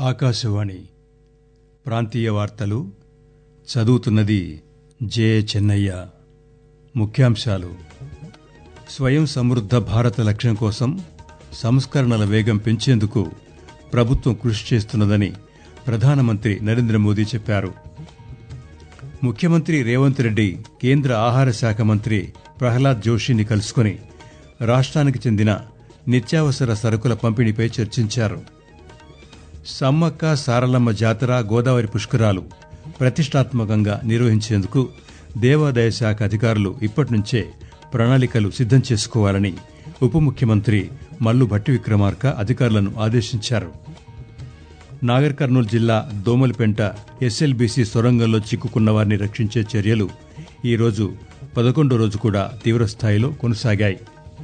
ఆకాశవాణి ప్రాంతీయ వార్తలు చదువుతున్నది జే చెన్నయ్య ముఖ్యాంశాలు స్వయం సమృద్ధ భారత లక్ష్యం కోసం సంస్కరణల వేగం పెంచేందుకు ప్రభుత్వం కృషి చేస్తున్నదని ప్రధానమంత్రి నరేంద్ర మోదీ చెప్పారు ముఖ్యమంత్రి రేవంత్ రెడ్డి కేంద్ర ఆహార శాఖ మంత్రి ప్రహ్లాద్ జోషిని కలుసుకుని రాష్ట్రానికి చెందిన నిత్యావసర సరుకుల పంపిణీపై చర్చించారు సమ్మక్క సారలమ్మ జాతర గోదావరి పుష్కరాలు ప్రతిష్టాత్మకంగా నిర్వహించేందుకు దేవాదాయ శాఖ అధికారులు ఇప్పటినుంచే ప్రణాళికలు సిద్దం చేసుకోవాలని ఉప ముఖ్యమంత్రి మల్లు భట్టి విక్రమార్క అధికారులను ఆదేశించారు నాగర్ కర్నూలు జిల్లా దోమలపెంట ఎస్ఎల్బీసీ సొరంగంలో చిక్కుకున్న వారిని రక్షించే చర్యలు ఈరోజు పదకొండో రోజు కూడా తీవ్రస్థాయిలో కొనసాగాయి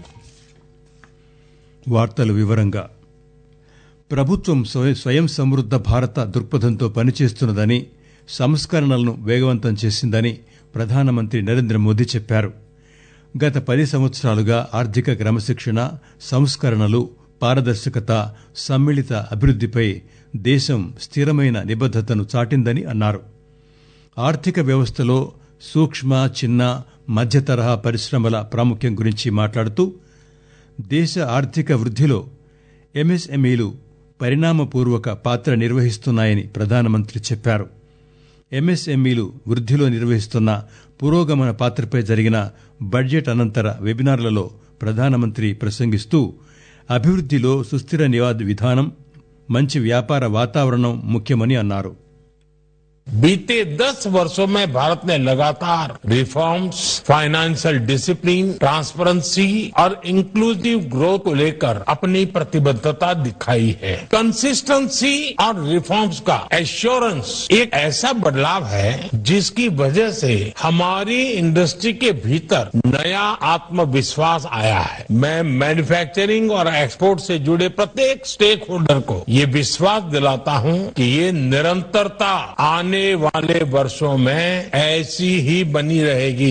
వార్తలు వివరంగా ప్రభుత్వం స్వయం సమృద్ధ భారత దృక్పథంతో పనిచేస్తున్నదని సంస్కరణలను వేగవంతం చేసిందని ప్రధానమంత్రి నరేంద్ర మోదీ చెప్పారు గత పది సంవత్సరాలుగా ఆర్థిక క్రమశిక్షణ సంస్కరణలు పారదర్శకత సమ్మిళిత అభివృద్దిపై దేశం స్థిరమైన నిబద్దతను చాటిందని అన్నారు ఆర్థిక వ్యవస్థలో సూక్ష్మ చిన్న మధ్య తరహా పరిశ్రమల ప్రాముఖ్యం గురించి మాట్లాడుతూ దేశ ఆర్థిక వృద్దిలో ఎంఎస్ఎంఈలు పరిణామపూర్వక పాత్ర నిర్వహిస్తున్నాయని ప్రధానమంత్రి చెప్పారు ఎంఎస్ఎంఈలు వృద్దిలో నిర్వహిస్తున్న పురోగమన పాత్రపై జరిగిన బడ్జెట్ అనంతర వెబినార్లలో ప్రధానమంత్రి ప్రసంగిస్తూ అభివృద్దిలో సుస్థిర నివాద విధానం మంచి వ్యాపార వాతావరణం ముఖ్యమని అన్నారు बीते दस वर्षों में भारत ने लगातार रिफॉर्म्स फाइनेंशियल डिसिप्लिन ट्रांसपेरेंसी और इंक्लूसिव ग्रोथ को लेकर अपनी प्रतिबद्धता दिखाई है कंसिस्टेंसी और रिफॉर्म्स का एश्योरेंस एक ऐसा बदलाव है जिसकी वजह से हमारी इंडस्ट्री के भीतर नया आत्मविश्वास आया है मैं मैन्युफैक्चरिंग और एक्सपोर्ट से जुड़े प्रत्येक स्टेक होल्डर को ये विश्वास दिलाता हूं कि ये निरंतरता आने आने वाले वर्षों में ऐसी ही बनी रहेगी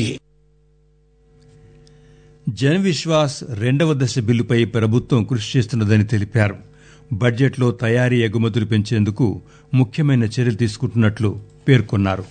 జన్ విశ్వాస్ రెండవ దశ బిల్లుపై ప్రభుత్వం కృషి చేస్తున్నదని తెలిపారు బడ్జెట్లో తయారీ ఎగుమతులు పెంచేందుకు ముఖ్యమైన చర్యలు తీసుకుంటున్నట్లు పేర్కొన్నారు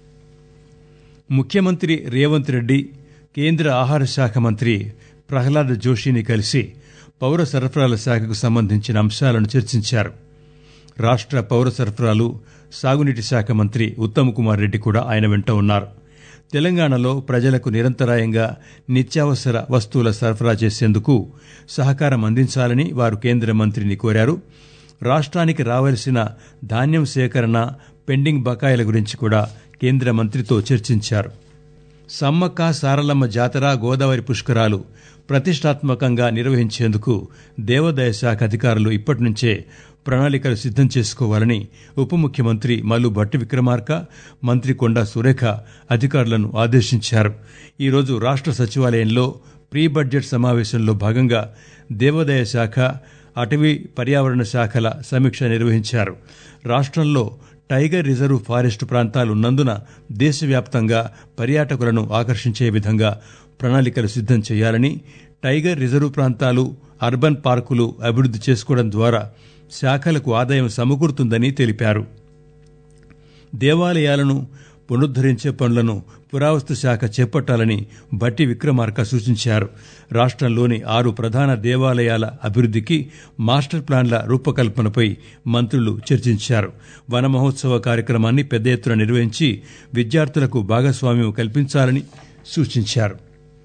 ముఖ్యమంత్రి రేవంత్ రెడ్డి కేంద్ర ఆహార శాఖ మంత్రి ప్రహ్లాద్ జోషిని కలిసి పౌర సరఫరాల శాఖకు సంబంధించిన అంశాలను చర్చించారు రాష్ట పౌర సరఫరాలు సాగునీటి శాఖ మంత్రి ఉత్తమ్ కుమార్ రెడ్డి కూడా ఆయన వెంట ఉన్నారు తెలంగాణలో ప్రజలకు నిరంతరాయంగా నిత్యావసర వస్తువుల సరఫరా చేసేందుకు సహకారం అందించాలని వారు కేంద్ర మంత్రిని కోరారు రాష్ట్రానికి రావాల్సిన ధాన్యం సేకరణ పెండింగ్ బకాయిల గురించి కూడా కేంద్ర మంత్రితో చర్చించారు సమ్మక్క సారలమ్మ జాతర గోదావరి పుష్కరాలు ప్రతిష్టాత్మకంగా నిర్వహించేందుకు దేవాదాయ శాఖ అధికారులు ఇప్పటినుంచే ప్రణాళికలు సిద్దం చేసుకోవాలని ఉప ముఖ్యమంత్రి మల్లు భట్టి విక్రమార్క మంత్రి కొండా సురేఖ అధికారులను ఆదేశించారు ఈరోజు రాష్ట సచివాలయంలో ప్రీ బడ్జెట్ సమావేశంలో భాగంగా దేవాదాయ శాఖ అటవీ పర్యావరణ శాఖల సమీక్ష నిర్వహించారు రాష్ట్రంలో టైగర్ రిజర్వ్ ఫారెస్ట్ ప్రాంతాలు ఉన్నందున దేశవ్యాప్తంగా పర్యాటకులను ఆకర్షించే విధంగా ప్రణాళికలు సిద్దం చేయాలని టైగర్ రిజర్వ్ ప్రాంతాలు అర్బన్ పార్కులు అభివృద్ది చేసుకోవడం ద్వారా శాఖలకు ఆదాయం సమకూరుతుందని తెలిపారు దేవాలయాలను పునరుద్దరించే పనులను పురావస్తు శాఖ చేపట్టాలని బట్టి విక్రమార్క సూచించారు రాష్ట్రంలోని ఆరు ప్రధాన దేవాలయాల అభివృద్దికి మాస్టర్ ప్లాన్ల రూపకల్పనపై మంత్రులు చర్చించారు వన మహోత్సవ కార్యక్రమాన్ని పెద్ద ఎత్తున నిర్వహించి విద్యార్థులకు భాగస్వామ్యం కల్పించాలని సూచించారు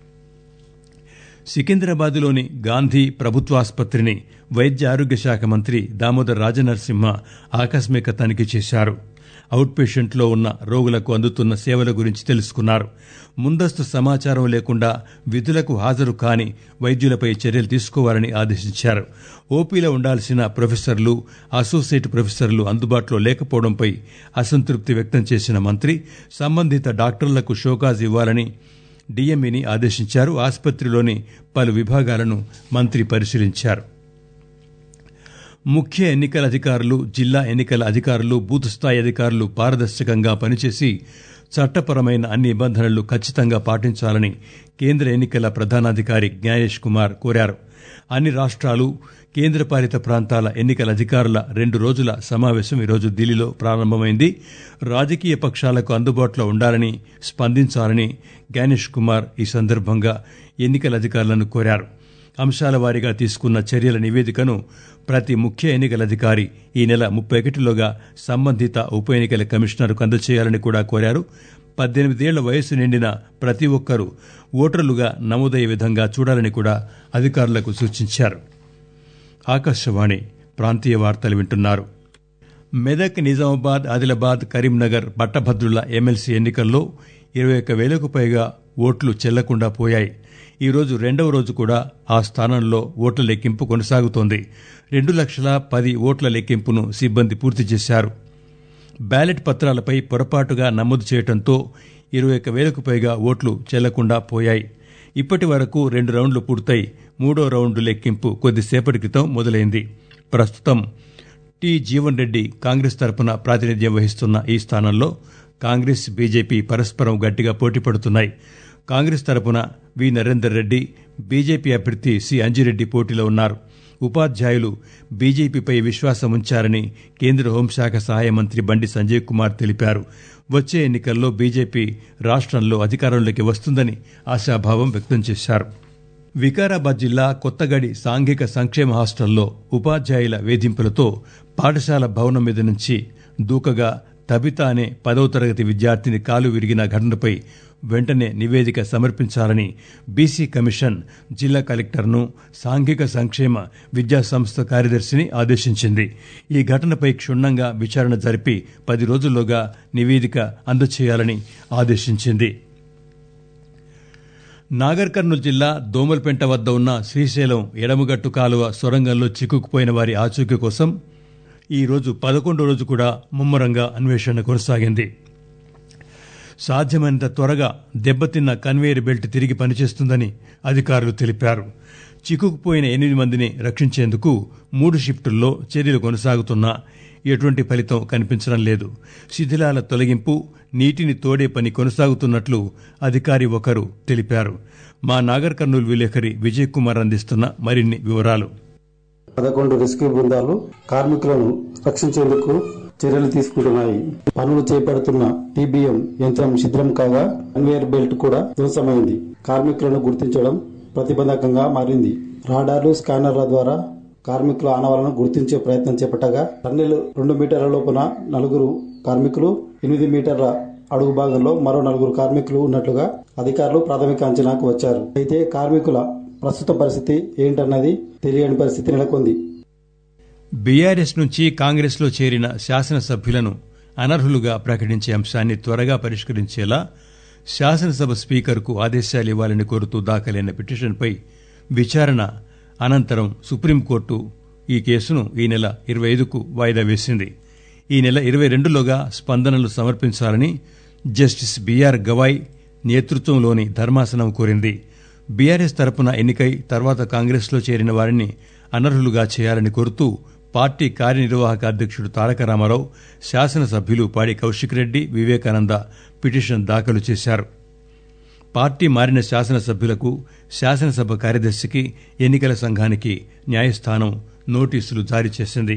సికింద్రాబాద్లోని గాంధీ ప్రభుత్వాసుపత్రిని వైద్య ఆరోగ్య శాఖ మంత్రి దామోదర్ రాజనరసింహ ఆకస్మిక తనిఖీ చేశారు అవుట్ పేషెంట్లో ఉన్న రోగులకు అందుతున్న సేవల గురించి తెలుసుకున్నారు ముందస్తు సమాచారం లేకుండా విధులకు హాజరు కాని వైద్యులపై చర్యలు తీసుకోవాలని ఆదేశించారు ఓపీలో ఉండాల్సిన ప్రొఫెసర్లు అసోసియేట్ ప్రొఫెసర్లు అందుబాటులో లేకపోవడంపై అసంతృప్తి వ్యక్తం చేసిన మంత్రి సంబంధిత డాక్టర్లకు షోకాజ్ ఇవ్వాలని డీఎంఈని ఆదేశించారు ఆసుపత్రిలోని పలు విభాగాలను మంత్రి పరిశీలించారు ముఖ్య ఎన్నికల అధికారులు జిల్లా ఎన్నికల అధికారులు బూత్ స్థాయి అధికారులు పారదర్శకంగా పనిచేసి చట్టపరమైన అన్ని నిబంధనలు ఖచ్చితంగా పాటించాలని కేంద్ర ఎన్నికల ప్రధానాధికారి జ్ఞానేష్ కుమార్ కోరారు అన్ని రాష్ట్రాలు కేంద్రపాలిత ప్రాంతాల ఎన్నికల అధికారుల రెండు రోజుల సమావేశం ఈరోజు ఢిల్లీలో ప్రారంభమైంది రాజకీయ పక్షాలకు అందుబాటులో ఉండాలని స్పందించాలని జ్ఞానేష్ కుమార్ ఈ సందర్భంగా ఎన్నికల అధికారులను కోరారు అంశాల వారీగా తీసుకున్న చర్యల నివేదికను ప్రతి ముఖ్య ఎన్నికల అధికారి ఈ నెల ముప్పై ఒకటిలోగా సంబంధిత ఉప ఎన్నికల కమిషనర్కు అందజేయాలని కూడా కోరారు పద్దెనిమిదేళ్ల వయసు నిండిన ప్రతి ఒక్కరూ ఓటర్లుగా నమోదయ్యే విధంగా చూడాలని కూడా అధికారులకు సూచించారు ఆకాశవాణి ప్రాంతీయ వార్తలు వింటున్నారు మెదక్ నిజామాబాద్ ఆదిలాబాద్ కరీంనగర్ పట్టభద్రుల ఎమ్మెల్సీ ఎన్నికల్లో ఇరవై ఒక్క వేలకు పైగా ఓట్లు చెల్లకుండా పోయాయి ఈరోజు రెండవ రోజు కూడా ఆ స్థానంలో ఓట్ల లెక్కింపు కొనసాగుతోంది రెండు లక్షల పది ఓట్ల లెక్కింపును సిబ్బంది పూర్తి చేశారు బ్యాలెట్ పత్రాలపై పొరపాటుగా నమోదు చేయడంతో ఇరవై ఒక్క వేలకు పైగా ఓట్లు చెల్లకుండా పోయాయి ఇప్పటి వరకు రెండు రౌండ్లు పూర్తయి మూడో రౌండు లెక్కింపు కొద్దిసేపటి క్రితం మొదలైంది ప్రస్తుతం టి జీవన్ రెడ్డి కాంగ్రెస్ తరపున ప్రాతినిధ్యం వహిస్తున్న ఈ స్థానంలో కాంగ్రెస్ బీజేపీ పరస్పరం గట్టిగా పోటీ పడుతున్నాయి కాంగ్రెస్ తరపున వి నరేందర్ రెడ్డి బీజేపీ అభ్యర్థి సి అంజిరెడ్డి పోటీలో ఉన్నారు ఉపాధ్యాయులు బీజేపీపై విశ్వాసం ఉంచారని కేంద్ర హోంశాఖ సహాయ మంత్రి బండి సంజయ్ కుమార్ తెలిపారు వచ్చే ఎన్నికల్లో బీజేపీ రాష్ట్రంలో అధికారంలోకి వస్తుందని ఆశాభావం వ్యక్తం చేశారు వికారాబాద్ జిల్లా కొత్తగడి సాంఘిక సంక్షేమ హాస్టల్లో ఉపాధ్యాయుల వేధింపులతో పాఠశాల భవనం మీద నుంచి దూకగా తబిత అనే పదవ తరగతి విద్యార్థిని కాలు విరిగిన ఘటనపై వెంటనే నివేదిక సమర్పించాలని బీసీ కమిషన్ జిల్లా కలెక్టర్ను సాంఘిక సంక్షేమ విద్యా సంస్థ కార్యదర్శిని ఆదేశించింది ఈ ఘటనపై క్షుణ్ణంగా విచారణ జరిపి పది రోజుల్లోగా నివేదిక అందచేయాలని ఆదేశించింది నాగర్ కర్నూలు జిల్లా దోమల్పెంట వద్ద ఉన్న శ్రీశైలం ఎడమగట్టు కాలువ సొరంగంలో చిక్కుకుపోయిన వారి ఆచూకీ కోసం ఈ రోజు పదకొండో రోజు కూడా ముమ్మరంగా అన్వేషణ కొనసాగింది సాధ్యమైనంత త్వరగా దెబ్బతిన్న కన్వేయర్ బెల్ట్ తిరిగి పనిచేస్తుందని అధికారులు తెలిపారు చిక్కుకుపోయిన ఎనిమిది మందిని రక్షించేందుకు మూడు షిఫ్టుల్లో చర్యలు కొనసాగుతున్నా ఎటువంటి ఫలితం కనిపించడం లేదు శిథిలాల తొలగింపు నీటిని తోడే పని కొనసాగుతున్నట్లు అధికారి ఒకరు తెలిపారు మా నాగర్ కర్నూలు విలేకరి విజయ్ కుమార్ అందిస్తున్న మరిన్ని వివరాలు పదకొండు రెస్క్యూ బృందాలు కార్మికులను రక్షించేందుకు చర్యలు తీసుకుంటున్నాయి పనులు చేపడుతున్న టీబీఎం యంత్రం శిథిలం కాగా కన్వేయర్ బెల్ట్ కూడా ధ్వంసమైంది కార్మికులను గుర్తించడం ప్రతిబంధకంగా మారింది రాడార్లు స్కానర్ల ద్వారా కార్మికుల ఆనవాలను గుర్తించే ప్రయత్నం చేపట్టగా టన్నెల్ రెండు మీటర్ల లోపున నలుగురు కార్మికులు ఎనిమిది మీటర్ల అడుగు భాగంలో మరో నలుగురు కార్మికులు ఉన్నట్లుగా అధికారులు ప్రాథమిక అంచనాకు వచ్చారు అయితే కార్మికుల ప్రస్తుత పరిస్థితి ఏంటన్నది తెలియని పరిస్థితి నెలకొంది బీఆర్ఎస్ నుంచి కాంగ్రెస్లో చేరిన శాసనసభ్యులను అనర్హులుగా ప్రకటించే అంశాన్ని త్వరగా పరిష్కరించేలా శాసనసభ స్పీకర్కు ఆదేశాలు ఇవ్వాలని కోరుతూ దాఖలైన పిటిషన్పై విచారణ అనంతరం సుప్రీంకోర్టు ఈ కేసును ఈ నెల ఇరవై ఐదుకు వాయిదా వేసింది ఈ నెల ఇరవై రెండులోగా స్పందనలు సమర్పించాలని జస్టిస్ బీఆర్ గవాయ్ నేతృత్వంలోని ధర్మాసనం కోరింది బీఆర్ఎస్ తరపున ఎన్నికై తర్వాత కాంగ్రెస్లో చేరిన వారిని అనర్హులుగా చేయాలని కోరుతూ పార్టీ కార్యనిర్వాహక అధ్యక్షుడు తారక రామారావు శాసనసభ్యులు పాడి కౌశిక్ రెడ్డి వివేకానంద పిటిషన్ దాఖలు చేశారు పార్టీ మారిన శాసనసభ్యులకు శాసనసభ కార్యదర్శికి ఎన్నికల సంఘానికి న్యాయస్థానం నోటీసులు జారీ చేసింది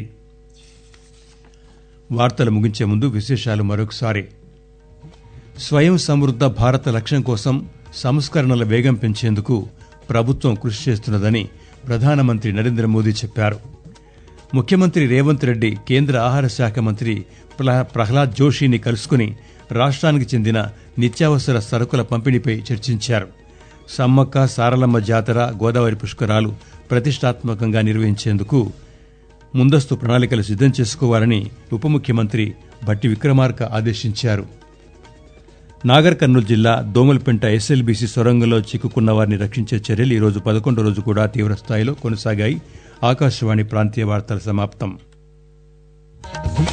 వార్తలు ముగించే ముందు విశేషాలు మరొకసారి స్వయం సమృద్ధ భారత లక్ష్యం కోసం సంస్కరణల వేగం పెంచేందుకు ప్రభుత్వం కృషి చేస్తున్నదని ప్రధానమంత్రి నరేంద్ర మోదీ చెప్పారు ముఖ్యమంత్రి రేవంత్ రెడ్డి కేంద్ర ఆహార శాఖ మంత్రి ప్రహ్లా- ప్రహ్లాద్ జోషిని కలుసుకుని రాష్ట్రానికి చెందిన నిత్యావసర సరుకుల పంపిణీపై చర్చించారు సమ్మక్క సారలమ్మ జాతర గోదావరి పుష్కరాలు ప్రతిష్టాత్మకంగా నిర్వహించేందుకు ముందస్తు ప్రణాళికలు సిద్ధం చేసుకోవాలని ఉప ముఖ్యమంత్రి భట్టి విక్రమార్క ఆదేశించారు నాగర్ కర్నూలు జిల్లా దోమల్పెంట ఎస్ఎల్బీసీ సొరంగంలో చిక్కుకున్న వారిని రక్షించే చర్యలు ఈరోజు పదకొండో రోజు కూడా తీవ్రస్థాయిలో కొనసాగాయి ఆకాశవాణి ప్రాంతీయ వార్తల సమాప్తం